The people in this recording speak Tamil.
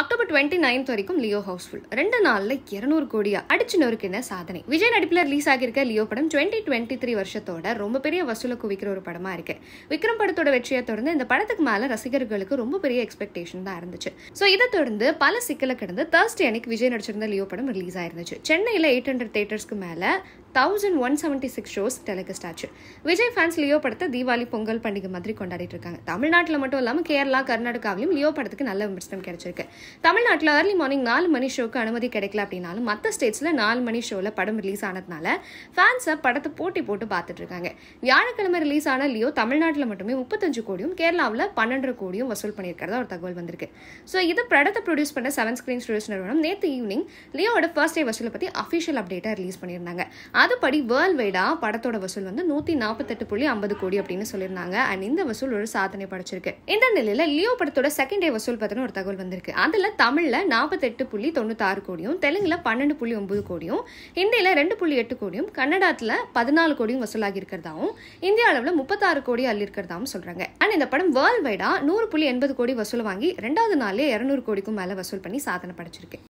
அக்டோபர் டுவெண்ட்டி நைன்த் வரைக்கும் லியோ ஹவுஸ்ஃபுல் ரெண்டு நாள்ல இருநூறு கோடியா அடிச்சு நொறுக்கின சாதனை விஜய் நடிப்புல ரிலீஸ் ஆகியிருக்க லியோ படம் டுவெண்ட்டி டுவெண்ட்டி த்ரீ வருஷத்தோட ரொம்ப பெரிய வசூலை குவிக்கிற ஒரு படமா இருக்கு விக்ரம் படத்தோட வெற்றியை தொடர்ந்து இந்த படத்துக்கு மேல ரசிகர்களுக்கு ரொம்ப பெரிய எக்ஸ்பெக்டேஷன் தான் இருந்துச்சு ஸோ இதை தொடர்ந்து பல சிக்கலை கிடந்து தேர்ஸ்டே அன்னைக்கு விஜய் நடிச்சிருந்த லியோ படம் ரிலீஸ் ஆயிருந்துச்சு சென்னையில எயிட் ஹண்ட்ரட் தேட்டர்ஸ்க்கு மேல thousand one seventy six shows telecast ஆச்சு விஜய் ஃபேன்ஸ் லியோ படத்தை தீபாவளி பொங்கல் பண்டிகை மாதிரி கொண்டாடிட்டு இருக்காங்க தமிழ்நாட்டில் மட்டும் இல்லாமல் கேரளா கர்நாடகாவிலும் லியோ படத்துக்கு நல்ல விமர்சனம் கிடைச்சிருக்கு தமிழ்நாட்டில் ஏர்லி மார்னிங் நாலு மணி ஷோக்கு அனுமதி கிடைக்கல அப்படின்னாலும் மற்ற ஸ்டேட்ஸில் நாலு மணி ஷோவில் படம் ரிலீஸ் ஆனதுனால ஃபேன்ஸை படத்தை போட்டி போட்டு பார்த்துட்டு இருக்காங்க வியாழக்கிழமை ரிலீஸ் ஆன லியோ தமிழ்நாட்டில் மட்டுமே முப்பத்தஞ்சு கோடியும் கேரளாவில் பன்னெண்டரை கோடியும் வசூல் பண்ணியிருக்கிறதா ஒரு தகவல் வந்திருக்கு ஸோ இது படத்தை ப்ரொடியூஸ் பண்ண செவன் ஸ்கிரீன் ஸ்டுடியோஸ் நிறுவனம் நேற்று ஈவினிங் லியோட ஃபர்ஸ்ட் டே வசூலை பற்றி அஃபிஷியல் அப்டேட்டாக ரிலீஸ் பண்ணியிருந்தாங்க அதுபடி வேர்ல்ட் வைடா படத்தோட வசூல் வந்து நூற்றி நாற்பத்தெட்டு புள்ளி ஐம்பது கோடி அப்படின்னு சொல்லியிருந்தாங்க அண்ட் இந்த வசூல் ஒரு சாதனை படைச்சிருக்கு இந்த நிலையில லியோ படத்தோட செகண்ட் டே வசூல் பத்தின ஒரு தகவல் வந்திருக்கு அதுல தமிழ்ல நாற்பத்தெட்டு புள்ளி தொண்ணூத்தாறு கோடியும் தெலுங்குல பன்னெண்டு புள்ளி ஒன்பது கோடியும் ஹிந்தியில ரெண்டு புள்ளி எட்டு கோடியும் கன்னடாத்துல பதினாலு கோடியும் வசூலாகி இருக்கிறதாவும் இந்திய அளவுல முப்பத்தாறு கோடி அள்ளி இருக்கிறதாவும் சொல்றாங்க அண்ட் இந்த படம் வேர்ல்ட் வைடா நூறு புள்ளி எண்பது கோடி வசூல் வாங்கி ரெண்டாவது நாளே இருநூறு கோடிக்கும் மேல வசூல் பண்ணி சாதனை படைச்சிருக்கு